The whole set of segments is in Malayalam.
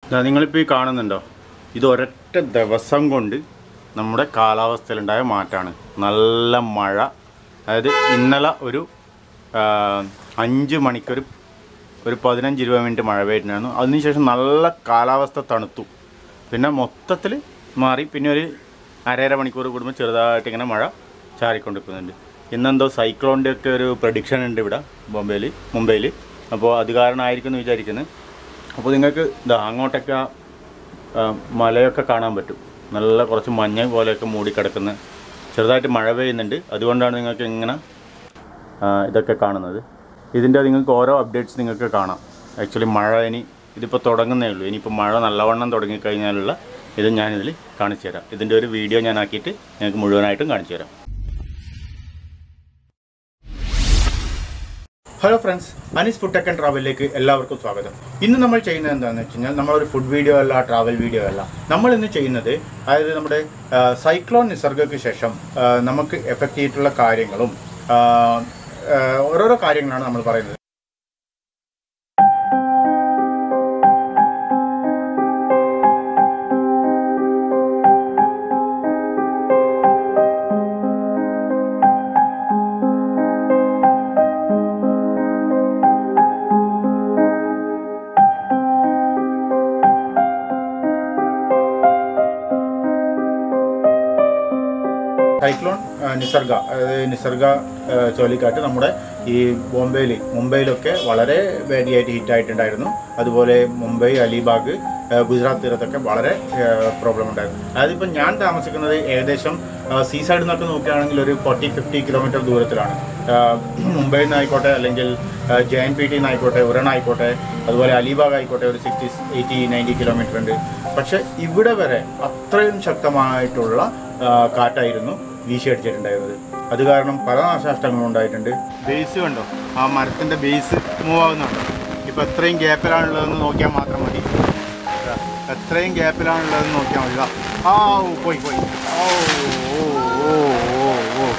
ദാ നിങ്ങളിപ്പോൾ ഈ കാണുന്നുണ്ടോ ഇത് ഒരൊറ്റ ദിവസം കൊണ്ട് നമ്മുടെ കാലാവസ്ഥയിലുണ്ടായ മാറ്റമാണ് നല്ല മഴ അതായത് ഇന്നലെ ഒരു ആ, അഞ്ച് മണിക്കൊരു ഒരു പതിനഞ്ച് ഇരുപത് മിനിറ്റ് മഴ പെയ്തിട്ടുണ്ടായിരുന്നു അതിനുശേഷം നല്ല കാലാവസ്ഥ തണുത്തു പിന്നെ മൊത്തത്തിൽ മാറി പിന്നെ ഒരു അരയര മണിക്കൂർ കൂടുമ്പോൾ ചെറുതായിട്ട് ഇങ്ങനെ മഴ ചാറിക്കൊണ്ടിരിക്കുന്നുണ്ട് ഇന്നെന്തോ സൈക്ലോണിൻ്റെ ഒക്കെ ഒരു പ്രഡിക്ഷൻ ഉണ്ട് ഇവിടെ ബോംബെയിൽ മുംബൈയിൽ അപ്പോൾ അത് കാരണമായിരിക്കും എന്ന് വിചാരിക്കുന്നത് അപ്പോൾ നിങ്ങൾക്ക് ഇതാ അങ്ങോട്ടൊക്കെ ആ, ആ, മലയൊക്കെ കാണാൻ പറ്റും നല്ല കുറച്ച് മഞ്ഞ പോലെയൊക്കെ മൂടിക്കിടക്കുന്ന ചെറുതായിട്ട് മഴ പെയ്യുന്നുണ്ട് അതുകൊണ്ടാണ് നിങ്ങൾക്ക് ഇങ്ങനെ ആ, ഇതൊക്കെ കാണുന്നത് ഇതിൻ്റെ നിങ്ങൾക്ക് ഓരോ അപ്ഡേറ്റ്സ് നിങ്ങൾക്ക് കാണാം ആക്ച്വലി മഴ ഇനി ഇതിപ്പോൾ തുടങ്ങുന്നേ ഉള്ളൂ ഇനിയിപ്പോൾ മഴ നല്ലവണ്ണം തുടങ്ങിക്കഴിഞ്ഞാലുള്ള ഇത് ഞാനിതിൽ കാണിച്ചു തരാം ഇതിൻ്റെ ഒരു വീഡിയോ ഞാൻ ആക്കിയിട്ട് നിങ്ങൾക്ക് മുഴുവനായിട്ടും കാണിച്ചു തരാം hello friends Anees food tech and ട്രാവലിലേക്ക് എല്ലാവർക്കും സ്വാഗതം ഇന്ന് നമ്മൾ ചെയ്യുന്നത് എന്താണെന്ന് വെച്ച് കഴിഞ്ഞാൽ നമ്മളൊരു ഫുഡ് വീഡിയോ അല്ല ട്രാവൽ വീഡിയോ അല്ല നമ്മൾ ഇന്ന് ചെയ്യുന്നത് അതായത് നമ്മുടെ ആ, സൈക്ലോൺ നിസർഗയ്ക്ക് ശേഷം ആ, നമുക്ക് എഫക്റ്റ് ചെയ്തിട്ടുള്ള കാര്യങ്ങളും ആ, ആ, ഓരോരോ കാര്യങ്ങളാണ് നമ്മൾ പറയുന്നത് സൈക്ലോൺ ആ, നിസർഗ അതായത് നിസർഗ ആ, ചുഴലിക്കാറ്റ് നമ്മുടെ ഈ ബോംബെയിൽ മുംബൈയിലൊക്കെ വളരെ വേദിയായിട്ട് ഹിറ്റ് ആയിട്ടുണ്ടായിരുന്നു അതുപോലെ മുംബൈ അലിബാഗ് ആ, ഗുജറാത്ത് തീരത്തൊക്കെ വളരെ പ്രോബ്ലം ഉണ്ടായിരുന്നു അതായത് ഇപ്പം ഞാൻ താമസിക്കുന്നത് ഏകദേശം സീ സൈഡിൽ നിന്നൊക്കെ നോക്കുകയാണെങ്കിൽ ഒരു ഫോർട്ടി ഫിഫ്റ്റി കിലോമീറ്റർ ദൂരത്തിലാണ് ആ, മുംബൈയിൽ നിന്നായിക്കോട്ടെ അല്ലെങ്കിൽ ജെ എൻ പി ടി നിന്നായിക്കോട്ടെ ഉരണ ആയിക്കോട്ടെ അതുപോലെ അലിബാഗ് ആയിക്കോട്ടെ ഒരു സിക്സ്റ്റി എയ്റ്റി നയൻറ്റി കിലോമീറ്റർ ഉണ്ട് പക്ഷെ ഇവിടെ വരെ അത്രയും ശക്തമായിട്ടുള്ള ആ, കാറ്റായിരുന്നു വീശിയടിച്ചിട്ടുണ്ടായിരുന്നത് അത് കാരണം പല നാശനഷ്ടങ്ങളും ഉണ്ടായിട്ടുണ്ട് ബേസ് കണ്ടോ ആ മരത്തിൻ്റെ ബേസ് മൂവ് ആവുന്നുണ്ടോ ഇപ്പോൾ എത്രയും ഗ്യാപ്പിലാണുള്ളതെന്ന് നോക്കിയാൽ മാത്രം മതി ഇതാ, എത്രയും ഗ്യാപ്പിലാണുള്ളതെന്ന് നോക്കിയാൽ മതി ഇതാ. ആ ഓ, പോയി പോയി ഓ ഓ ഓ ഓ ഓ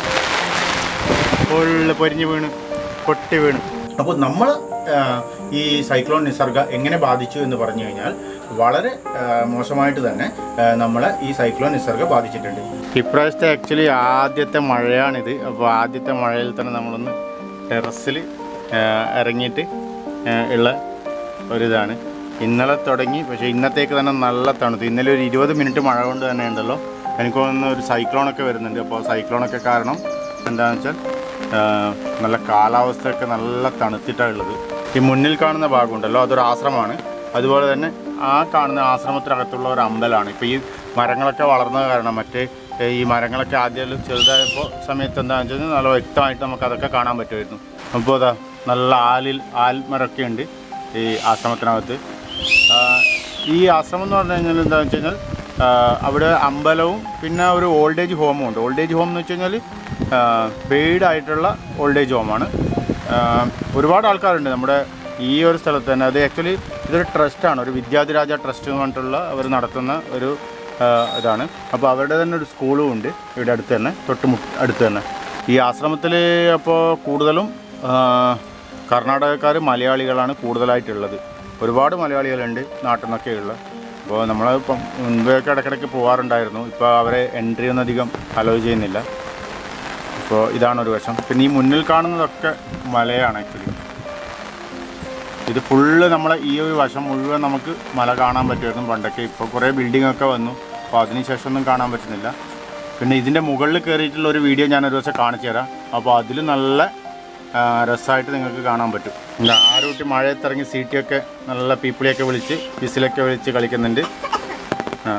ഫുള്ള് പൊരിഞ്ഞ് വീണ് പൊട്ടി വീണ് അപ്പോൾ നമ്മൾ ഈ സൈക്ലോൺ നിസർഗ എങ്ങനെ ബാധിച്ചു എന്ന് പറഞ്ഞു കഴിഞ്ഞാൽ വളരെ ആ, മോശമായിട്ട് തന്നെ ആ, നമ്മളെ ഈ സൈക്ലോൺ നിസർഗ ബാധിച്ചിട്ടുണ്ട് ഇപ്രാവശ്യത്തെ ആക്ച്വലി ആദ്യത്തെ മഴയാണിത് അപ്പോൾ ആദ്യത്തെ മഴയിൽ തന്നെ നമ്മളൊന്ന് ടെറസിൽ ഇറങ്ങിയിട്ട് ആ, ഉള്ള ഒരിതാണ് ഇന്നലെ തുടങ്ങി പക്ഷേ ഇന്നത്തേക്ക് തന്നെ നല്ല തണുത്തു ഇന്നലെ ഒരു ഇരുപത് മിനിറ്റ് മഴ കൊണ്ട് തന്നെ ഉണ്ടല്ലോ എനിക്ക് തോന്നുന്നു ഒരു സൈക്ലോണൊക്കെ വരുന്നുണ്ട് അപ്പോൾ സൈക്ലോണൊക്കെ കാരണം എന്താണെന്ന് വെച്ചാൽ ആ, നല്ല കാലാവസ്ഥയൊക്കെ നല്ല തണുത്തിട്ടാണ് ഉള്ളത് ഈ മുന്നിൽ കാണുന്ന ഭാഗമുണ്ടല്ലോ അതൊരു ആശ്രമമാണ് അതുപോലെ തന്നെ ആ കാണുന്ന ആശ്രമത്തിനകത്തുള്ള ഒരു അമ്പലമാണ് ഇപ്പോൾ ഈ മരങ്ങളൊക്കെ വളർന്നത് കാരണം മറ്റേ ഏ, ഈ മരങ്ങളൊക്കെ ആദ്യം ചെറുതായപ്പോൾ സമയത്ത് എന്താണെന്ന് വെച്ചാൽ നല്ല വ്യക്തമായിട്ട് നമുക്ക് അതൊക്കെ കാണാൻ പറ്റുമായിരുന്നു അപ്പോൾ അതാ നല്ല ആലിൽ ആൽമരമൊക്കെ ഉണ്ട് ഈ ആശ്രമത്തിനകത്ത് ആ, ഈ ആശ്രമം എന്ന് പറഞ്ഞു കഴിഞ്ഞാൽ എന്താണെന്ന് വെച്ച് കഴിഞ്ഞാൽ ആ, അവിടെ അമ്പലവും പിന്നെ ഒരു ഓൾഡ് ഏജ് ഹോമും ഉണ്ട് ഓൾഡ് ഏജ് ഹോം എന്ന് വെച്ച് കഴിഞ്ഞാൽ പെയ്ഡ് ആയിട്ടുള്ള ഓൾഡ് ഏജ് ഹോമാണ് ഒരുപാട് ആൾക്കാരുണ്ട് നമ്മുടെ ഈ ഒരു സ്ഥലത്ത് തന്നെ അത് ആക്ച്വലി ഇതൊരു ട്രസ്റ്റാണ് ഒരു വിദ്യാധിരാജ ട്രസ്റ്റ് എന്ന് പറഞ്ഞിട്ടുള്ള അവർ നടത്തുന്ന ഒരു ആ, ഇതാണ് അപ്പോൾ അവരുടെ തന്നെ ഒരു സ്കൂളും ഉണ്ട് ഇവിടെ അടുത്ത് തന്നെ തൊട്ട് മു അടുത്ത് തന്നെ ഈ ആശ്രമത്തിൽ അപ്പോൾ കൂടുതലും ആ, കർണാടകക്കാർ മലയാളികളാണ് കൂടുതലായിട്ടുള്ളത് ഒരുപാട് മലയാളികളുണ്ട് നാട്ടിൽ നിന്നൊക്കെ ഉള്ള അപ്പോൾ നമ്മൾ ഇപ്പം മുൻപൊക്കെ ഇടയ്ക്കിടയ്ക്ക് പോകാറുണ്ടായിരുന്നു ഇപ്പോൾ അവരെ എൻട്രി ഒന്നും അധികം അലോ ചെയ്യുന്നില്ല അപ്പോൾ ഇതാണ് ഒരു വശം പിന്നെ ഈ മുന്നിൽ കാണുന്നതൊക്കെ മലയാണ് ആക്ച്വലി ഇത് ഫുള്ള് നമ്മളെ ഈ ഒരു വശം മുഴുവൻ നമുക്ക് മല കാണാൻ പറ്റുമായിരുന്നു പണ്ടൊക്കെ ഇപ്പോൾ കുറേ ബിൽഡിംഗ് ഒക്കെ വന്നു അപ്പോൾ അതിനുശേഷം ഒന്നും കാണാൻ പറ്റുന്നില്ല പിന്നെ ഇതിൻ്റെ മുകളിൽ കയറിയിട്ടുള്ള ഒരു വീഡിയോ ഞാൻ ഒരു ദിവസം കാണിച്ചു തരാം അപ്പോൾ അതിൽ നല്ല ആ, രസമായിട്ട് നിങ്ങൾക്ക് കാണാൻ പറ്റും ഇല്ല, ആരൂട്ടി മഴയത്തിറങ്ങി സീറ്റിയൊക്കെ നല്ല പീപ്പിളിയൊക്കെ വിളിച്ച് വിസിലൊക്കെ വിളിച്ച് കളിക്കുന്നുണ്ട് ആ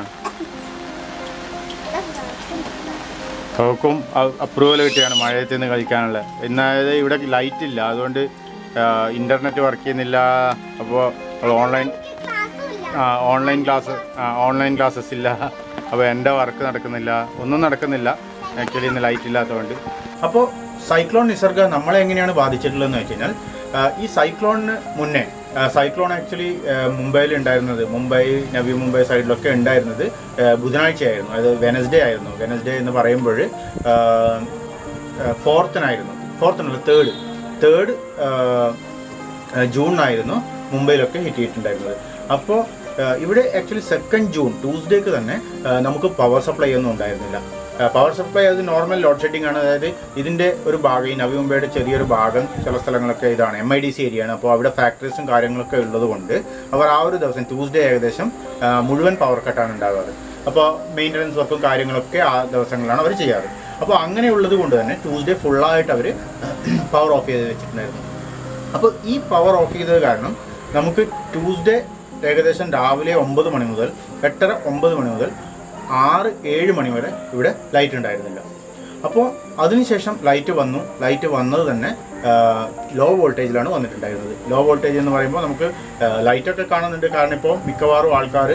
അവക്കും അപ്രൂവൽ കിട്ടിയാണ് മഴയത്ത് നിന്ന് കളിക്കാനുള്ള എന്നായത് ഇവിടെ ലൈറ്റ് ഇല്ല അതുകൊണ്ട് ഇൻ്റർനെറ്റ് വർക്ക് ചെയ്യുന്നില്ല അപ്പോൾ online online class online classes ഇല്ല അപ്പോൾ എൻ്റെ വർക്ക് നടക്കുന്നില്ല ഒന്നും നടക്കുന്നില്ല ആക്ച്വലി ഇന്ന് ലൈറ്റ് ഇല്ലാത്തതുകൊണ്ട് അപ്പോൾ സൈക്ലോൺ നിസർഗ നമ്മളെ എങ്ങനെയാണ് ബാധിച്ചിട്ടുള്ളതെന്ന് വെച്ച് കഴിഞ്ഞാൽ ആ, ഈ സൈക്ലോണിന് മുന്നേ ആ, സൈക്ലോൺ ആക്ച്വലി മുംബൈയിൽ ഉണ്ടായിരുന്നത് മുംബൈ നവി മുംബൈ സൈഡിലൊക്കെ ഉണ്ടായിരുന്നത് ആ, ബുധനാഴ്ചയായിരുന്നു അതായത് വെനസ്ഡേ ആയിരുന്നു വെനസ്ഡേ എന്ന് പറയുമ്പോൾ ഫോർത്തിനായിരുന്നു ഫോർത്തിനല്ല തേർഡ് തേർഡ് ജൂണിനായിരുന്നു മുംബൈയിലൊക്കെ ഹിറ്റ് ചെയ്തിട്ടുണ്ടായിരുന്നത് അപ്പോൾ ആ, ഇവിടെ ആക്ച്വലി സെക്കൻഡ് ജൂൺ ട്യൂസ്ഡേക്ക് തന്നെ ആ, നമുക്ക് പവർ സപ്ലൈ ഒന്നും ഉണ്ടായിരുന്നില്ല പവർ സപ്ലൈ അത് നോർമൽ ലോഡ് ഷെഡിംഗ് ആണ് അതായത് ഇതിന്റെ ഒരു ഭാഗം ഈ നവി മുംബൈയുടെ ചെറിയൊരു ഭാഗം ചില സ്ഥലങ്ങളൊക്കെ ഇതാണ് M I D C area ആണ് അപ്പോൾ അവിടെ ഫാക്ടറീസും കാര്യങ്ങളൊക്കെ ഉള്ളത് കൊണ്ട് അവർ ആ ഒരു ദിവസം ട്യൂസ്ഡേ ഏകദേശം ആ, മുഴുവൻ പവർ കട്ടാണ് ഉണ്ടാകാറ് അപ്പോൾ മെയിൻ്റനൻസ് വർക്കും കാര്യങ്ങളൊക്കെ ആ ദിവസങ്ങളിലാണ് അവർ ചെയ്യാറ് അപ്പോൾ അങ്ങനെയുള്ളത് കൊണ്ട് തന്നെ ട്യൂസ്ഡേ ഫുള്ളായിട്ട് അവർ പവർ ഓഫ് ചെയ്ത് വെച്ചിട്ടുണ്ടായിരുന്നു അപ്പോൾ ഈ പവർ ഓഫ് ചെയ്തത് കാരണം നമുക്ക് ട്യൂസ്ഡേ ഏകദേശം രാവിലെ ഒമ്പത് മണി മുതൽ എട്ടര ഒമ്പത് മണി മുതൽ ആറ് ഏഴ് മണി വരെ ഇവിടെ ലൈറ്റ് ഉണ്ടായിരുന്നില്ല അപ്പോൾ അതിനുശേഷം ലൈറ്റ് വന്നു ലൈറ്റ് വന്നത് തന്നെ ലോ വോൾട്ടേജിലാണ് വന്നിട്ടുണ്ടായിരുന്നത് ലോ വോൾട്ടേജ് എന്ന് പറയുമ്പോൾ നമുക്ക് ലൈറ്റൊക്കെ കാണുന്നുണ്ട് കാരണം ഇപ്പോൾ മിക്കവാറും ആൾക്കാർ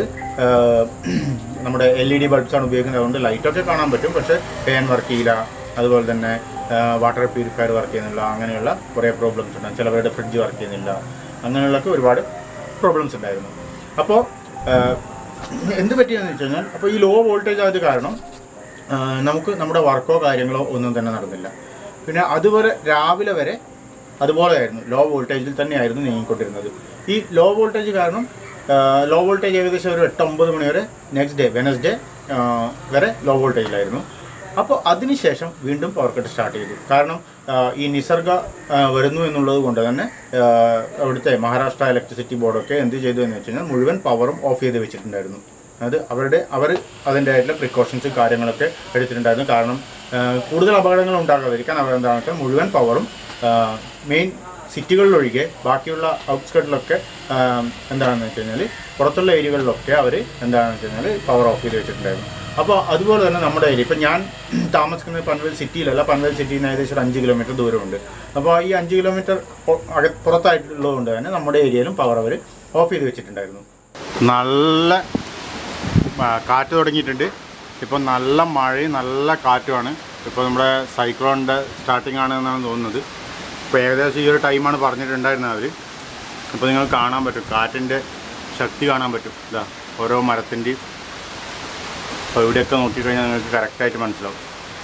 നമ്മുടെ എൽ ഇ ഡി ബൾബ്സാണ് ഉപയോഗിക്കുന്നത് അതുകൊണ്ട് ലൈറ്റൊക്കെ കാണാൻ പറ്റും പക്ഷേ ഫാൻ വർക്ക് ചെയ്യില്ല അതുപോലെ തന്നെ വാട്ടർ പ്യൂരിഫയർ വർക്ക് ചെയ്യുന്നില്ല അങ്ങനെയുള്ള കുറേ പ്രോബ്ലംസ് ഉണ്ടാകും ചിലവരുടെ ഫ്രിഡ്ജ് വർക്ക് ചെയ്യുന്നില്ല അങ്ങനെയുള്ളൊക്കെ ഒരുപാട് പ്രോബ്ലംസ് ഉണ്ടായിരുന്നു അപ്പോൾ എന്ത് പറ്റിയെന്ന് വെച്ച് കഴിഞ്ഞാൽ അപ്പോൾ ഈ ലോ വോൾട്ടേജ് ആയത് കാരണം ആ, നമുക്ക് നമ്മുടെ വർക്കോ കാര്യങ്ങളോ ഒന്നും തന്നെ നടന്നില്ല പിന്നെ അതുവരെ രാവിലെ വരെ അതുപോലെയായിരുന്നു ലോ വോൾട്ടേജിൽ തന്നെയായിരുന്നു നീങ്ങിക്കൊണ്ടിരുന്നത് ഈ ലോ വോൾട്ടേജ് കാരണം ലോ വോൾട്ടേജ് ഏകദേശം ഒരു എട്ട് ഒമ്പത് മണി വരെ നെക്സ്റ്റ് ഡേ വെനസ്ഡേ വരെ ലോ വോൾട്ടേജിലായിരുന്നു അപ്പോൾ അതിനുശേഷം വീണ്ടും പവർ കട്ട് സ്റ്റാർട്ട് ചെയ്തു കാരണം ആ, ഈ നിസർഗ ആ, വരുന്നു എന്നുള്ളത് കൊണ്ട് തന്നെ ആ, അവിടുത്തെ മഹാരാഷ്ട്ര ഇലക്ട്രിസിറ്റി ബോർഡൊക്കെ എന്ത് ചെയ്തു എന്ന് വെച്ച് കഴിഞ്ഞാൽ മുഴുവൻ പവറും ഓഫ് ചെയ്ത് വെച്ചിട്ടുണ്ടായിരുന്നു അത് അവരുടെ അവർ അതിൻ്റെ ആയിട്ടുള്ള പ്രിക്കോഷൻസ് കാര്യങ്ങളൊക്കെ എടുത്തിട്ടുണ്ടായിരുന്നു കാരണം ആ, കൂടുതൽ അപകടങ്ങൾ ഉണ്ടാകാതിരിക്കാൻ അവർ എന്താണെന്ന് വെച്ചാൽ മുഴുവൻ പവറും മെയിൻ സിറ്റികളിലൊഴികെ ബാക്കിയുള്ള ഔട്ട്സ്കട്ടിലൊക്കെ എന്താണെന്ന് വെച്ച് കഴിഞ്ഞാൽ പുറത്തുള്ള ഏരിയകളിലൊക്കെ അവർ എന്താണെന്ന് വെച്ച് കഴിഞ്ഞാൽ പവർ ഓഫ് ചെയ്ത് വെച്ചിട്ടുണ്ടായിരുന്നു അപ്പോൾ അതുപോലെ തന്നെ നമ്മുടെ ഏരിയ ഇപ്പം ഞാൻ താമസിക്കുന്നത് പൻവേൽ സിറ്റിയിലല്ല പൻവേൽ സിറ്റിയിൽ നിന്ന് ഏകദേശം ഒരു അഞ്ച് കിലോമീറ്റർ ദൂരമുണ്ട് അപ്പോൾ ഈ അഞ്ച് കിലോമീറ്റർ അക പുറത്തായിട്ടുള്ളത് കൊണ്ട് തന്നെ നമ്മുടെ ഏരിയയിലും പവർ അവർ ഓഫ് ചെയ്ത് വെച്ചിട്ടുണ്ടായിരുന്നു നല്ല ആ, കാറ്റ് തുടങ്ങിയിട്ടുണ്ട് ഇപ്പോൾ നല്ല മഴയും നല്ല കാറ്റുമാണ് ഇപ്പോൾ നമ്മുടെ സൈക്ലോണിൻ്റെ സ്റ്റാർട്ടിംഗ് ആണ് എന്നാണ് തോന്നുന്നത് ഇപ്പോൾ ഏകദേശം ഈ ഒരു ടൈമാണ് പറഞ്ഞിട്ടുണ്ടായിരുന്നത് അവർ ഇപ്പോൾ നിങ്ങൾ കാണാൻ പറ്റും കാറ്റിൻ്റെ ശക്തി കാണാൻ പറ്റും ഇതാ ഓരോ മരത്തിൻ്റെയും അപ്പോൾ ഇവിടെയൊക്കെ നോക്കിക്കഴിഞ്ഞാൽ നിങ്ങൾക്ക് കറക്റ്റായിട്ട് മനസ്സിലാവും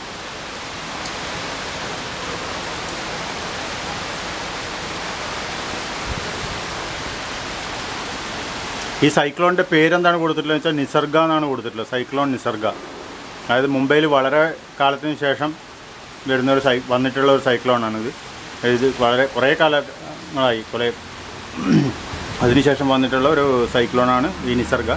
ഈ സൈക്ലോണിൻ്റെ പേരെന്താണ് കൊടുത്തിട്ടുള്ളത് വെച്ചാൽ നിസർഗ എന്നാണ് കൊടുത്തിട്ടുള്ളത് സൈക്ലോൺ നിസർഗ അതായത് മുംബൈയിൽ വളരെ കാലത്തിന് ശേഷം വരുന്ന ഒരു സൈ വന്നിട്ടുള്ള ഒരു സൈക്ലോണാണിത് ഇത് വളരെ കുറേ കാലങ്ങളായി കുറേ അതിനുശേഷം വന്നിട്ടുള്ള ഒരു സൈക്ലോണാണ് ഈ നിസർഗ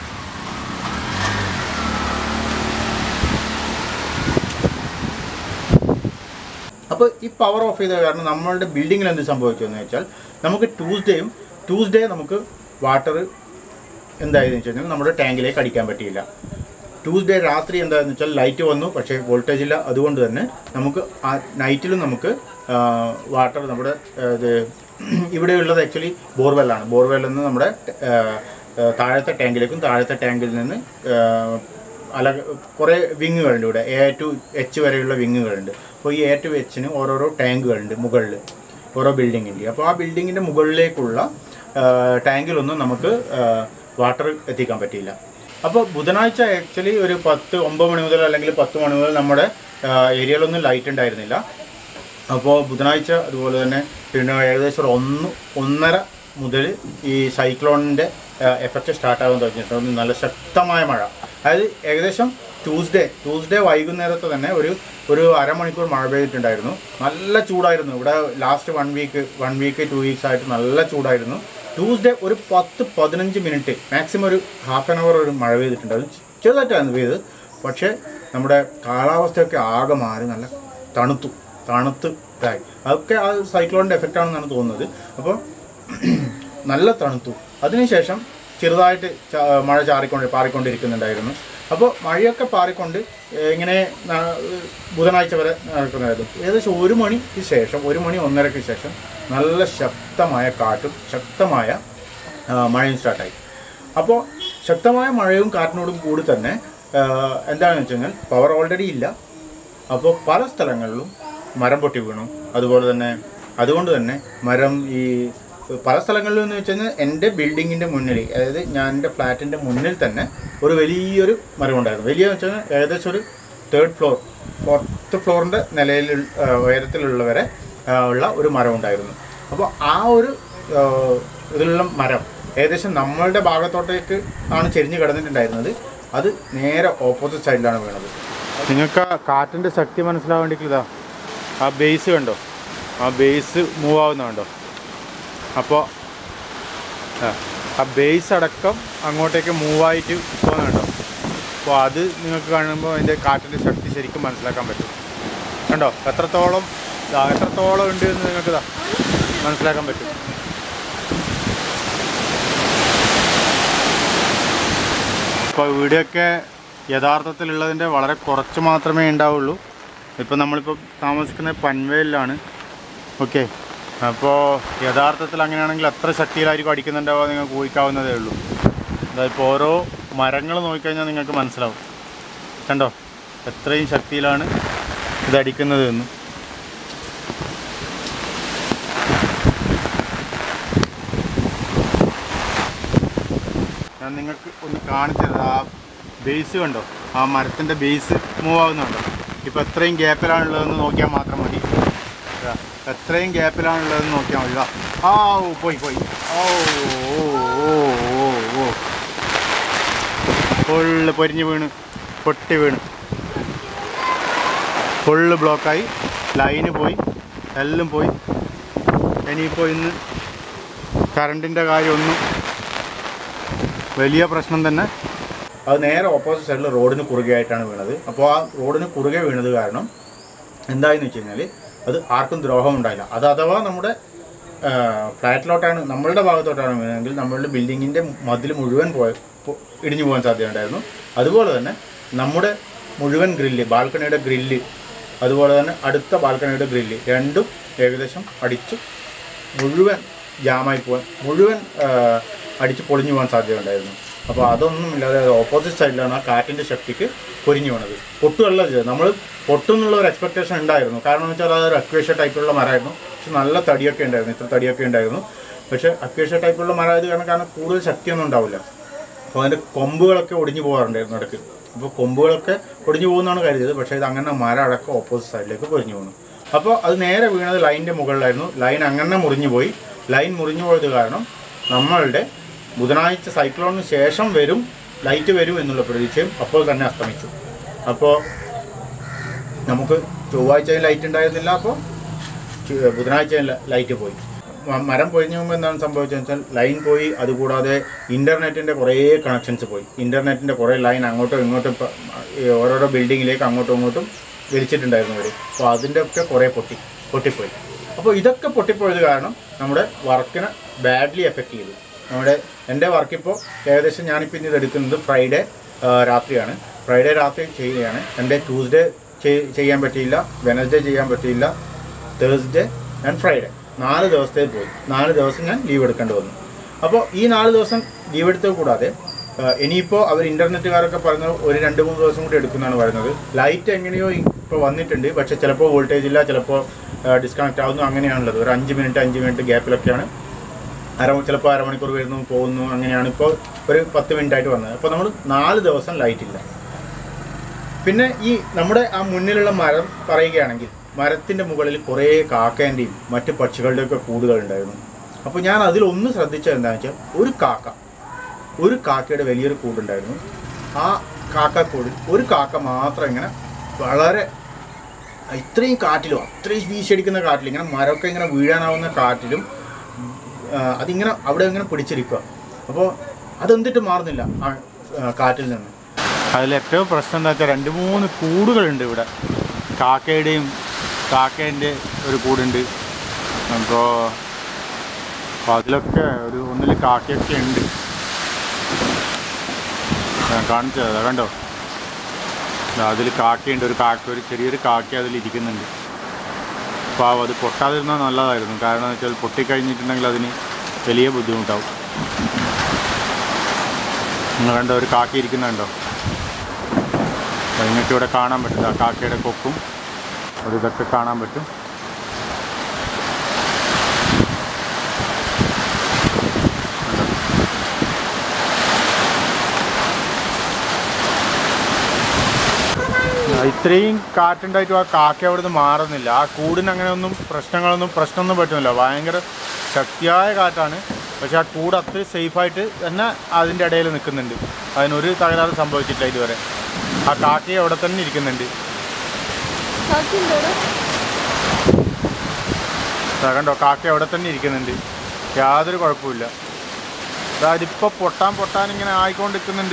അപ്പോൾ ഈ പവർ ഓഫ് ചെയ്ത കാരണം നമ്മളുടെ ബിൽഡിങ്ങിൽ എന്ത് സംഭവിച്ചു എന്ന് വെച്ചാൽ നമുക്ക് ട്യൂസ്ഡേയും ട്യൂസ്ഡേ നമുക്ക് വാട്ടർ എന്തായെന്ന് വെച്ച് കഴിഞ്ഞാൽ നമ്മുടെ ടാങ്കിലേക്ക് അടിക്കാൻ പറ്റിയില്ല ട്യൂസ്ഡേ രാത്രി എന്താണെന്ന് വെച്ചാൽ ലൈറ്റ് വന്നു പക്ഷേ വോൾട്ടേജ് ഇല്ല അതുകൊണ്ട് തന്നെ നമുക്ക് ആ നൈറ്റിലും നമുക്ക് വാട്ടർ നമ്മുടെ ആ, ഇത് ഇവിടെയുള്ളത് ആക്ച്വലി ബോർവെല്ലാണ് ബോർവെല്ലിൽ നിന്ന് നമ്മുടെ ആ, ആ, താഴത്തെ ടാങ്കിലേക്കും താഴത്തെ ടാങ്കിൽ നിന്ന് ആ, അല കുറേ വിങ്ങുകളുണ്ട് ഇവിടെ എ ടു എച്ച് വരെയുള്ള വിങ്ങുകളുണ്ട് അപ്പോൾ ഈ എ ടു എച്ചിന് ഓരോരോ ടാങ്കുകളുണ്ട് മുകളിൽ ഓരോ ബിൽഡിങ്ങിൻ്റെ അപ്പോൾ ആ ബിൽഡിങ്ങിൻ്റെ മുകളിലേക്കുള്ള ആ, ടാങ്കിലൊന്നും നമുക്ക് വാട്ടർ എത്തിക്കാൻ പറ്റിയില്ല അപ്പോൾ ബുധനാഴ്ച ആക്ച്വലി ഒരു പത്ത് ഒമ്പത് മണി മുതൽ അല്ലെങ്കിൽ പത്ത് മണി മുതൽ നമ്മുടെ ആ, ഏരിയയിലൊന്നും ലൈറ്റ് ഉണ്ടായിരുന്നില്ല അപ്പോൾ ബുധനാഴ്ച അതുപോലെ തന്നെ പിന്നെ ഏകദേശം ഒരു ഒന്ന് ഒന്നര മുതൽ ഈ സൈക്ലോണിൻ്റെ എഫക്റ്റ് സ്റ്റാർട്ട് ആകാൻ തുടങ്ങിയിട്ടുണ്ട് നല്ല ശക്തമായ മഴ അതായത് ഏകദേശം ട്യൂസ്ഡേ ട്യൂസ്ഡേ വൈകുന്നേരത്ത് തന്നെ ഒരു ഒരു അരമണിക്കൂർ മഴ പെയ്തിട്ടുണ്ടായിരുന്നു നല്ല ചൂടായിരുന്നു ഇവിടെ last one week one week two weeks ആയിട്ട് നല്ല ചൂടായിരുന്നു ട്യൂസ്ഡേ ഒരു പത്ത് പതിനഞ്ച് മിനിറ്റ് മാക്സിമം ഒരു ഹാഫ് ആൻ അവർ ഒരു മഴ പെയ്തിട്ടുണ്ട് അത് ചെറുതായിട്ടായിരുന്നു പെയ്തത് പക്ഷേ നമ്മുടെ കാലാവസ്ഥയൊക്കെ ആകെ മാറി നല്ല തണുത്തു തണുത്ത് ഇതായി അതൊക്കെ ആ സൈക്ലോണിൻ്റെ എഫക്റ്റ് ആണെന്നാണ് തോന്നുന്നത് അപ്പോൾ നല്ല തണുത്തു അതിനുശേഷം ചെറുതായിട്ട് ചാ- മഴ ചാറിക്കൊണ്ട് പാറിക്കൊണ്ടിരിക്കുന്നുണ്ടായിരുന്നു അപ്പോൾ മഴയൊക്കെ പാറിക്കൊണ്ട് ഏഹ്, ഇങ്ങനെ ന- ബുധനാഴ്ച വരെ നടക്കുന്നതായിരുന്നു ഏകദേശം ഒരു മണിക്ക് ശേഷം ഒരു മണി ഒന്നരയ്ക്ക് ശേഷം നല്ല ശക്തമായ കാറ്റും ശക്തമായ ആ, മഴയും സ്റ്റാർട്ടായി അപ്പോൾ ശക്തമായ മഴയും കാറ്റിനോടും കൂടി തന്നെ ആ, എന്താണെന്ന് വെച്ച് കഴിഞ്ഞാൽ പവർ ഓൾറെഡി ഇല്ല അപ്പോൾ പല സ്ഥലങ്ങളിലും മരം പൊട്ടി വീണു അതുപോലെ തന്നെ അതുകൊണ്ട് തന്നെ മരം ഈ പല സ്ഥലങ്ങളിലും എന്ന് വെച്ച് കഴിഞ്ഞാൽ എൻ്റെ ബിൽഡിങ്ങിൻ്റെ മുന്നിൽ അതായത് ഞാൻ എൻ്റെ ഫ്ലാറ്റിൻ്റെ മുന്നിൽ തന്നെ ഒരു വലിയൊരു മരം ഉണ്ടായിരുന്നു വലിയ എന്ന് വെച്ച് കഴിഞ്ഞാൽ ഏകദേശം ഒരു തേർഡ് ഫ്ലോർ ഫോർത്ത് ഫ്ലോറിൻ്റെ നിലയിൽ ആ, ഉയരത്തിലുള്ളവരെ ആ, ഉള്ള ഒരു മരം ഉണ്ടായിരുന്നു അപ്പോൾ ആ ഒരു ആ, ഇതിലുള്ള മരം ഏകദേശം നമ്മളുടെ ഭാഗത്തോട്ടേക്ക് ആണ് ചെരിഞ്ഞ് കിടന്നിട്ടുണ്ടായിരുന്നത് അത് നേരെ ഓപ്പോസിറ്റ് സൈഡിലാണ് വീണത് നിങ്ങൾക്ക് ആ കാറ്റിൻ്റെ ശക്തി മനസ്സിലാവാൻ വേണ്ടിയിട്ട് ഇതാ ആ ബേസ് കണ്ടോ ആ ബേസ് മൂവ് ആവുന്ന കണ്ടോ അപ്പോൾ ആ ബേസ് അടക്കം അങ്ങോട്ടേക്ക് മൂവായിട്ട് പോകുന്നുണ്ടോ അപ്പോൾ അത് നിങ്ങൾക്ക് കാണുമ്പോൾ അതിൻ്റെ കാറ്റിൻ്റെ ശക്തി ശരിക്കും മനസ്സിലാക്കാൻ പറ്റും കണ്ടോ എത്രത്തോളം ദാ എത്രത്തോളം ഉണ്ട് എന്ന് നിങ്ങൾക്ക് ഇതാ മനസ്സിലാക്കാൻ പറ്റും ഇപ്പോൾ വീഡിയോ ഒക്കെ യഥാർത്ഥത്തിലുള്ളതിൻ്റെ വളരെ കുറച്ച് മാത്രമേ ഉണ്ടാവുള്ളൂ ഇപ്പോൾ നമ്മളിപ്പോൾ താമസിക്കുന്നത് പൻവേലിലാണ് ഓക്കെ അപ്പോൾ യഥാർത്ഥത്തിൽ അങ്ങനെയാണെങ്കിൽ എത്ര ശക്തിയിലായിരിക്കും അടിക്കുന്നുണ്ടാവുക നിങ്ങൾക്ക് ഊഹിക്കാവുന്നതേ ഉള്ളൂ അതായത് ഓരോ മരങ്ങൾ നോക്കിക്കഴിഞ്ഞാൽ നിങ്ങൾക്ക് മനസ്സിലാവും കണ്ടോ എത്രയും ശക്തിയിലാണ് ഇത് അടിക്കുന്നത് എന്ന് ഞാൻ നിങ്ങൾക്ക് ഒന്ന് കാണിച്ചു തരാം ആ ബേസ് കണ്ടോ ആ മരത്തിൻ്റെ ബേസ് മൂവ് ആവുന്നുണ്ടോ ഇപ്പോൾ എത്രയും ഗ്യാപ്പിലാണുള്ളതെന്ന് നോക്കിയാൽ മാത്രം മതി ഇതാ, എത്രയും ഗ്യാപ്പിലാണുള്ളതെന്ന് നോക്കിയാൽ മതി ഇതാ. ആ ഓ പോയി പോയി ഓ ഓ ഓ ഓ ഓ ഫുള്ള് പൊരിഞ്ഞ് വീണ് പൊട്ടി വീണ് ഫുള്ള് ബ്ലോക്കായി ലൈന് പോയി എല്ലാം പോയി ഇനിയിപ്പോൾ ഇന്ന് കറണ്ടിൻ്റെ കാര്യമൊന്നും വലിയ പ്രശ്നം തന്നെ അത് നേരെ ഓപ്പോസിറ്റ് സൈഡിൽ റോഡിന് കുറുകെ ആയിട്ടാണ് വീണത് അപ്പോൾ ആ റോഡിന് കുറുകെ വീണത് കാരണം എന്തായെന്ന് വെച്ച് കഴിഞ്ഞാൽ അത് ആർക്കും ദ്രോഹം ഉണ്ടായില്ല അത് അഥവാ നമ്മുടെ ആ, ഫ്ലാറ്റിലോട്ടാണ് നമ്മളുടെ ഭാഗത്തോട്ടാണ് വീണതെങ്കിൽ നമ്മളുടെ ബിൽഡിങ്ങിൻ്റെ മതിൽ മുഴുവൻ പോയ പോ- ഇടിഞ്ഞു പോകാൻ സാധ്യതയുണ്ടായിരുന്നു അതുപോലെ തന്നെ നമ്മുടെ മുഴുവൻ ഗ്രില്ല് ബാൽക്കണിയുടെ ഗ്രില്ല് അതുപോലെ തന്നെ അടുത്ത ബാൽക്കണിയുടെ ഗ്രില്ല് രണ്ടും ഏകദേശം അടിച്ച് മുഴുവൻ ജാമായി പോകാൻ മുഴുവൻ ആ, അടിച്ച് പൊളിഞ്ഞു പോകാൻ സാധ്യതയുണ്ടായിരുന്നു അപ്പോൾ അതൊന്നും ഇല്ലാതെ ഓപ്പോസിറ്റ് സൈഡിലാണ് ആ കാറ്റിൻ്റെ ശക്തിക്ക് പൊരിഞ്ഞു വീണത് പൊട്ടുമല്ല ചെയ്തത് നമ്മൾ പൊട്ടുന്നുള്ള ഒരു എക്സ്പെക്ടേഷൻ ഉണ്ടായിരുന്നു കാരണം എന്ന് വെച്ചാൽ അതൊരു അക്വേഷ്യ ടൈപ്പിലുള്ള മരമായിരുന്നു പക്ഷെ നല്ല തടിയൊക്കെ ഉണ്ടായിരുന്നു ഇത്ര തടിയൊക്കെ ഉണ്ടായിരുന്നു പക്ഷേ അക്വേഷ്യ ടൈപ്പിലുള്ള മരം ആയത് കാരണം കാരണം കൂടുതൽ ശക്തിയൊന്നും ഉണ്ടാവില്ല അപ്പോൾ അതിൻ്റെ കൊമ്പുകളൊക്കെ ഒടിഞ്ഞു പോകാറുണ്ടായിരുന്നു ഇടയ്ക്ക് അപ്പോൾ കൊമ്പുകളൊക്കെ ഒടിഞ്ഞു പോകുന്നതാണ് കരുതിയത് പക്ഷേ ഇത് അങ്ങനെ മരം അടക്കം ഓപ്പോസിറ്റ് സൈഡിലേക്ക് പൊരിഞ്ഞു പോകുന്നു അപ്പോൾ അത് നേരെ വീണത് ലൈനിൻ്റെ മുകളിലായിരുന്നു ലൈൻ അങ്ങനെ മുറിഞ്ഞു പോയി ലൈൻ മുറിഞ്ഞു പോയത് കാരണം നമ്മളുടെ ബുധനാഴ്ച സൈക്ലോണിന് ശേഷം വരും ലൈറ്റ് വരും എന്നുള്ള പ്രതീക്ഷയും അപ്പോൾ തന്നെ അസ്തമിച്ചു അപ്പോൾ നമുക്ക് ചൊവ്വാഴ്ചയും ലൈറ്റ് ഉണ്ടായിരുന്നില്ല അപ്പോൾ ചു- ബുധനാഴ്ച ലൈറ്റ് പോയി മ- മരം പൊഴിഞ്ഞു മുമ്പ് എന്താണ് സംഭവിച്ചതെന്ന് വെച്ചാൽ ലൈൻ പോയി അതുകൂടാതെ ഇൻ്റർനെറ്റിൻ്റെ കുറേ കണക്ഷൻസ് പോയി ഇൻ്റർനെറ്റിൻ്റെ കുറേ ലൈൻ അങ്ങോട്ടും ഇങ്ങോട്ടും ഇപ്പ- ഈ ഓരോരോ ബിൽഡിങ്ങിലേക്ക് അങ്ങോട്ടും ഇങ്ങോട്ടും വലിച്ചിട്ടുണ്ടായിരുന്നു അവർ അപ്പോൾ അതിൻ്റെ ഒക്കെ കുറേ പൊട്ടി പൊട്ടിപ്പോയി അപ്പോൾ ഇതൊക്കെ പൊട്ടിപ്പോയത് കാരണം നമ്മുടെ വർക്കിനെ ബാഡ്ലി എഫക്റ്റ് ചെയ്തു നമ്മുടെ എൻ്റെ വർക്കിപ്പോൾ ഏകദേശം ഞാനിപ്പോൾ ഇന്ന് ഇത് എടുക്കുന്നത് ഫ്രൈഡേ രാത്രിയാണ് ഫ്രൈഡേ രാത്രി ചെയ്യുകയാണ് എൻ്റെ ട്യൂസ്ഡേ ചെയ്യാൻ പറ്റിയില്ല വെനസ്ഡേ ചെയ്യാൻ പറ്റിയില്ല തേഴ്സ്ഡേ ആൻഡ് ഫ്രൈഡേ നാല് ദിവസത്തെ പോയി നാല് ദിവസം ഞാൻ ലീവ് എടുക്കേണ്ടി വന്നു അപ്പോൾ ഈ നാല് ദിവസം ലീവ് എടുത്തത് കൂടാതെ ആ, ഇനിയിപ്പോൾ അവർ ഇൻ്റർനെറ്റുകാരൊക്കെ പറഞ്ഞത് ഒരു രണ്ട് മൂന്ന് ദിവസം കൂടി എടുക്കുന്നതാണ് പറയുന്നത് ലൈറ്റ് എങ്ങനെയോ ഇപ്പോൾ വന്നിട്ടുണ്ട് പക്ഷേ ചിലപ്പോൾ വോൾട്ടേജ് ഇല്ല ചിലപ്പോൾ ഡിസ്കണക്റ്റ് ആവുന്നു അങ്ങനെയാണുള്ളത് ഒരു അഞ്ച് മിനിറ്റ് അഞ്ച് മിനിറ്റ് ഗ്യാപ്പിലൊക്കെയാണ് അര ചിലപ്പോൾ അരമണിക്കൂർ വരുന്നു പോകുന്നു അങ്ങനെയാണ് ഇപ്പോൾ ഒരു പത്ത് മിനിറ്റ് ആയിട്ട് വന്നത് അപ്പോൾ നമ്മൾ നാല് ദിവസം ലൈറ്റ് ഇല്ല പിന്നെ ഈ നമ്മുടെ ആ മുന്നിലുള്ള മരം പറയുകയാണെങ്കിൽ മരത്തിൻ്റെ മുകളിൽ കുറേ കാക്കേൻ്റെയും മറ്റ് പക്ഷികളുടെയൊക്കെ കൂടുകളുണ്ടായിരുന്നു അപ്പോൾ ഞാൻ അതിലൊന്ന് ശ്രദ്ധിച്ചത് എന്താണെന്ന് വെച്ചാൽ ഒരു കാക്ക ഒരു കാക്കയുടെ വലിയൊരു കൂടുണ്ടായിരുന്നു ആ കാക്കക്കൂടിൽ ഒരു കാക്ക മാത്രം ഇങ്ങനെ വളരെ ഇത്രയും കാറ്റിലും അത്രയും വീശിയടിക്കുന്ന കാറ്റിലും ഇങ്ങനെ മരമൊക്കെ ഇങ്ങനെ വീഴാനാവുന്ന കാറ്റിലും ആ, അതിങ്ങനെ അവിടെ ഇങ്ങനെ പിടിച്ചിരിക്കുക അപ്പോൾ അതെന്തിട്ട് മാറുന്നില്ല ആ ആ, കാറ്റിൽ നിന്ന് അതിൽ ഏറ്റവും പ്രശ്നം എന്താ വെച്ചാൽ രണ്ട് മൂന്ന് കൂടുകളുണ്ട് ഇവിടെ കാക്കയുടെയും കാക്കേൻ്റെ ഒരു കൂടുണ്ട് അപ്പോൾ അപ്പോൾ അതിലൊക്കെ ഒരു ഒന്നിൽ കാക്കയൊക്കെ ഉണ്ട് ഞാൻ കാണിച്ചു തരാം കണ്ടോ അതിൽ കാക്കയുണ്ട് ഒരു കാക്ക ഒരു ചെറിയൊരു കാക്ക അതിൽ ഇരിക്കുന്നുണ്ട് അപ്പോൾ അത് പൊട്ടാതിരുന്നാൽ നല്ലതായിരുന്നു കാരണം എന്ന് വെച്ചാൽ പൊട്ടിക്കഴിഞ്ഞിട്ടുണ്ടെങ്കിൽ അതിന് വലിയ ബുദ്ധിമുട്ടാവും നിങ്ങൾ കണ്ടോ ഒരു കാക്ക ഇരിക്കുന്നുണ്ടോ അപ്പോൾ നിങ്ങൾക്ക് ഇവിടെ കാണാൻ പറ്റും ആ കാക്കയുടെ കൊക്കും ഒരു ഇതൊക്കെ കാണാൻ പറ്റും കണ്ടോ? ആ, ഇത്രയും കാറ്റുണ്ടായിട്ടും ആ കാക്ക അവിടുന്ന് മാറുന്നില്ല ആ കൂടിന് അങ്ങനെ ഒന്നും പ്രശ്നങ്ങളൊന്നും പ്രശ്നമൊന്നും പറ്റുന്നില്ല ഭയങ്കര ശക്തിയായ കാറ്റാണ് പക്ഷെ ആ കൂട് അത്ര സേഫായിട്ട് തന്നെ അതിൻ്റെ ഇടയിൽ നിൽക്കുന്നുണ്ട് അതിനൊരു തകരാറ് സംഭവിച്ചിട്ടില്ല ഇതുവരെ ആ കാക്കി അവിടെ തന്നെ ഇരിക്കുന്നുണ്ട് കാക്കിണ്ടോടെ ദാ കണ്ടോ കാക്ക അവിടെ തന്നെ ഇരിക്കുന്നുണ്ട് യാതൊരു കുഴപ്പമില്ല അതായത് ഇപ്പോൾ പൊട്ടാൻ പൊട്ടാൻ ഇങ്ങനെ ആയിക്കൊണ്ടിരിക്കുന്നുണ്ട്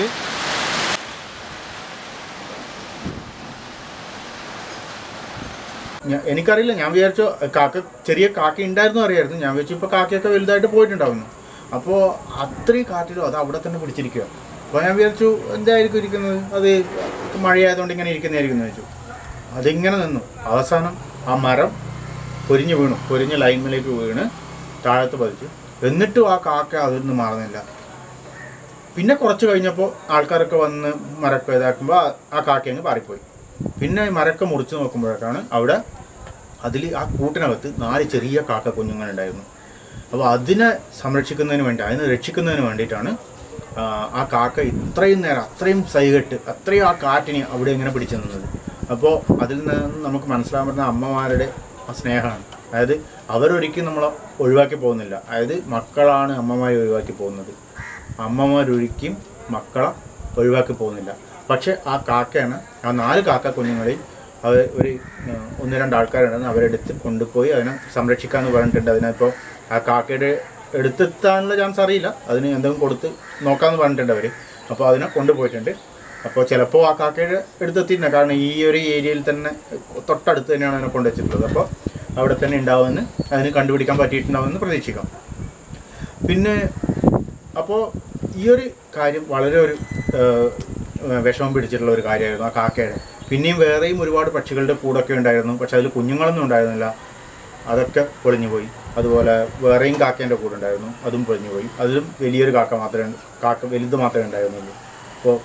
ഞാ- എനിക്കറിയില്ല ഞാൻ വിചാരിച്ചു കാക്ക ചെറിയ കാക്ക ഉണ്ടായിരുന്നു അറിയായിരുന്നു ഞാൻ വിചാരിച്ചു ഇപ്പോൾ കാക്കയൊക്കെ വലുതായിട്ട് പോയിട്ടുണ്ടാവുന്നു അപ്പോൾ അത്രയും കാറ്റിലും അത് അവിടെ തന്നെ പിടിച്ചിരിക്കുക അപ്പോൾ ഞാൻ വിചാരിച്ചു എന്തായിരിക്കും ഇരിക്കുന്നത് അത് മഴയായതുകൊണ്ട് ഇങ്ങനെ ഇരിക്കുന്നതായിരിക്കും എന്ന് വെച്ചു അതിങ്ങനെ നിന്നു അവസാനം ആ മരം പൊരിഞ്ഞ് വീണു പൊരിഞ്ഞ് ലൈനിലേക്ക് വീണ് താഴത്ത് പതിച്ചു എന്നിട്ടും ആ കാക്ക അതിൽ നിന്ന് മാറുന്നില്ല പിന്നെ കുറച്ച് കഴിഞ്ഞപ്പോൾ ആൾക്കാരൊക്കെ വന്ന് മരക്ക ഇതാക്കുമ്പോൾ ആ- ആ കാക്ക അങ്ങ് പാറിപ്പോയി പിന്നെ ഈ മരക്ക മുറിച്ച് നോക്കുമ്പോഴേക്കാണ് അവിടെ അതിൽ ആ കൂട്ടിനകത്ത് നാല് ചെറിയ കാക്ക കുഞ്ഞുങ്ങളുണ്ടായിരുന്നു അപ്പോൾ അതിനെ സംരക്ഷിക്കുന്നതിന് വേണ്ടി അതിനെ രക്ഷിക്കുന്നതിന് വേണ്ടിയിട്ടാണ് ആ, ആ കാക്ക ഇത്രയും നേരം അത്രയും സൈകെട്ട് അത്രയും ആ കാറ്റിനെ അവിടെ ഇങ്ങനെ പിടിച്ചു നിന്നത് അപ്പോൾ അതിൽ നിന്ന് നമുക്ക് മനസ്സിലാൻ പറ്റുന്ന അമ്മമാരുടെ ആ സ്നേഹമാണ് അതായത് അവരൊരിക്കലും നമ്മളെ ഒഴിവാക്കി പോകുന്നില്ല അതായത് മക്കളാണ് അമ്മമാരെ ഒഴിവാക്കി പോകുന്നത് അമ്മമാരൊരിക്കും മക്കളെ ഒഴിവാക്കി പോകുന്നില്ല പക്ഷെ ആ കാക്കയാണ് ആ നാല് കാക്ക കുഞ്ഞുങ്ങളിൽ അവർ ഒരു ഉം, ഒന്ന് രണ്ട് ആൾക്കാരുണ്ടെന്ന് അവരെടുത്ത് കൊണ്ടുപോയി അതിനെ സംരക്ഷിക്കാമെന്ന് പറഞ്ഞിട്ടുണ്ട് അതിനിപ്പോൾ ആ കാക്കയുടെ എടുത്തെത്താനുള്ള ചാൻസ് അറിയില്ല അതിന് എന്തെങ്കിലും കൊടുത്ത് നോക്കാമെന്ന് പറഞ്ഞിട്ടുണ്ട് അവർ അപ്പോൾ അതിനെ കൊണ്ടുപോയിട്ടുണ്ട് അപ്പോൾ ചിലപ്പോൾ ആ കാക്കയുടെ എടുത്തെത്തിയിട്ടുണ്ട് കാരണം ഈ ഒരു ഏരിയയിൽ തന്നെ തൊട്ടടുത്ത് തന്നെയാണ് അതിനെ കൊണ്ടുവച്ചിട്ടുള്ളത് അപ്പോൾ അവിടെ തന്നെ ഉണ്ടാവുമെന്ന് അതിന് കണ്ടുപിടിക്കാൻ പറ്റിയിട്ടുണ്ടാവുമെന്ന് പ്രതീക്ഷിക്കാം പിന്നെ അപ്പോൾ ഈ ഒരു കാര്യം വളരെ ഒരു ഏഹ്, ഏഹ്, വിഷമം പിടിച്ചിട്ടുള്ള ഒരു കാര്യമായിരുന്നു ആ കാക്കയുടെ പിന്നെയും വേറെയും ഒരുപാട് പക്ഷികളുടെ കൂടൊക്കെ ഉണ്ടായിരുന്നു പക്ഷെ അതിൽ കുഞ്ഞുങ്ങളൊന്നും ഉണ്ടായിരുന്നില്ല അതൊക്കെ പൊളിഞ്ഞു പോയി അതുപോലെ വേറെയും കാക്കേൻ്റെ കൂടെ ഉണ്ടായിരുന്നു അതും പൊളിഞ്ഞു പോയി അതിലും വലിയൊരു കാക്ക മാത്രമേ കാക്ക വലുത് മാത്രമേ ഉണ്ടായിരുന്നുള്ളൂ അപ്പോൾ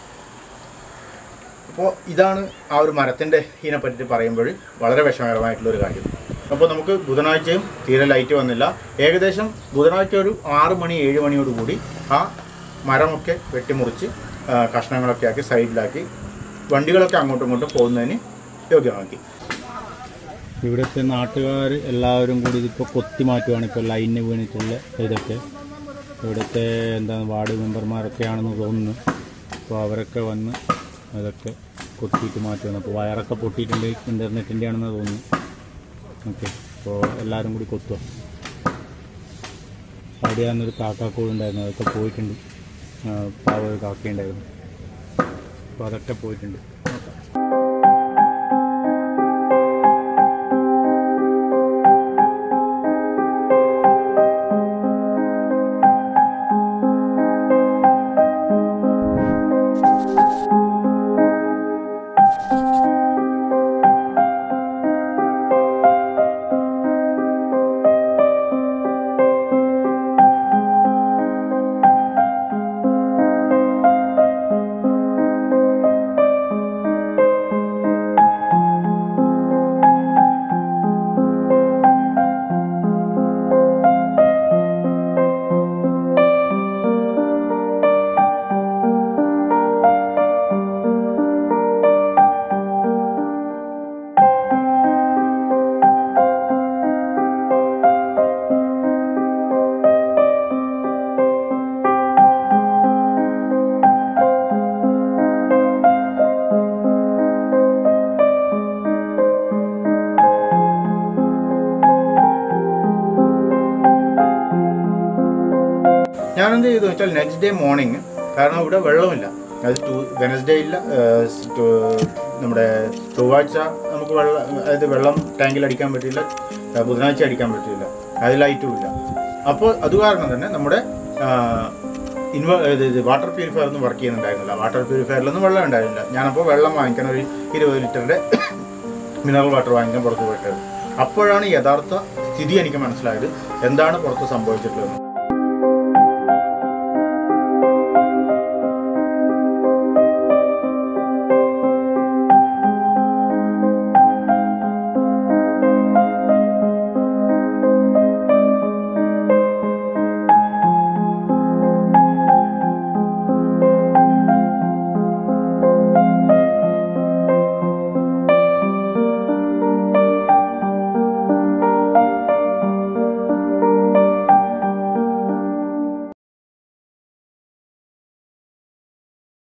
അപ്പോൾ ഇതാണ് ആ ഒരു മരത്തിൻ്റെ ഇതിനെ പറ്റി പറയുമ്പോൾ വളരെ വിഷമകരമായിട്ടുള്ള ഒരു കാര്യം അപ്പോൾ നമുക്ക് ബുധനാഴ്ചയും തീരെ ലൈറ്റ് വന്നില്ല ഏകദേശം ബുധനാഴ്ച ഒരു ആറ് മണി ഏഴ് മണിയോട് കൂടി ആ മരമൊക്കെ വെട്ടിമുറിച്ച് ആ, കഷ്ണങ്ങളൊക്കെ ആക്കി സൈഡിലാക്കി വണ്ടികളൊക്കെ അങ്ങോട്ടും ഇങ്ങോട്ടും പോകുന്നതിന് യോഗ്യമാക്കി ഇവിടുത്തെ നാട്ടുകാർ എല്ലാവരും കൂടി ഇതിപ്പോൾ കൊത്തി മാറ്റുവാണ് ഇപ്പോൾ ലൈനിന് വീണിട്ടുള്ള ഇതൊക്കെ ഇവിടുത്തെ എന്താ വാർഡ് മെമ്പർമാരൊക്കെയാണെന്ന് തോന്നുന്നു അപ്പോൾ അവരൊക്കെ വന്ന് അതൊക്കെ കൊത്തിയിട്ട് മാറ്റുവാണ് അപ്പോൾ വയറൊക്കെ പൊട്ടിയിട്ടുണ്ട് ഇൻ്റർനെറ്റിൻ്റെ ആണെന്ന് തോന്നുന്നു ഓക്കെ അപ്പോൾ എല്ലാവരും കൂടി കൊത്തുക അവിടെയാണെന്നൊരു കാക്കാക്കൂടുണ്ടായിരുന്നു അതൊക്കെ പോയിട്ടുണ്ട് ആ, പാവ ഒരു കാക്കയുണ്ടായിരുന്നു അപ്പോൾ അതൊക്കെ പോയിട്ടുണ്ട് നോക്കാം ഞാൻ എന്ത് ചെയ്തു വെച്ചാൽ നെക്സ്റ്റ് ഡേ മോർണിംഗ് കാരണം ഇവിടെ വെള്ളമില്ല അത് ടു വെനസ്ഡേ ഇല്ല ഏഹ്, ടു- നമ്മുടെ ചൊവ്വാഴ്ച നമുക്ക് വെള്ളം അതായത് വെള്ളം ടാങ്കിൽ അടിക്കാൻ പറ്റില്ല ഏഹ്, ബുധനാഴ്ച അടിക്കാൻ പറ്റില്ല അത് ലൈറ്റും ഇല്ല അപ്പോൾ അത് കാരണം തന്നെ നമ്മുടെ ഇൻവ ഇത് ഇത് വാട്ടർ പ്യൂരിഫയർ ഒന്നും വർക്ക് ചെയ്യുന്നുണ്ടായിരുന്നില്ല വാട്ടർ പ്യൂരിഫയറിലൊന്നും വെള്ളം ഉണ്ടായിരുന്നില്ല ഞാനപ്പോൾ വെള്ളം വാങ്ങിക്കാൻ ഒരു ഇരുപത് ലിറ്ററിൻ്റെ മിനറൽ വാട്ടർ വാങ്ങിക്കാൻ പുറത്ത് പോയിട്ടായിരുന്നു അപ്പോഴാണ് യഥാർത്ഥ സ്ഥിതി എനിക്ക് മനസ്സിലായത് എന്താണ് പുറത്ത് സംഭവിച്ചിട്ടുള്ളത്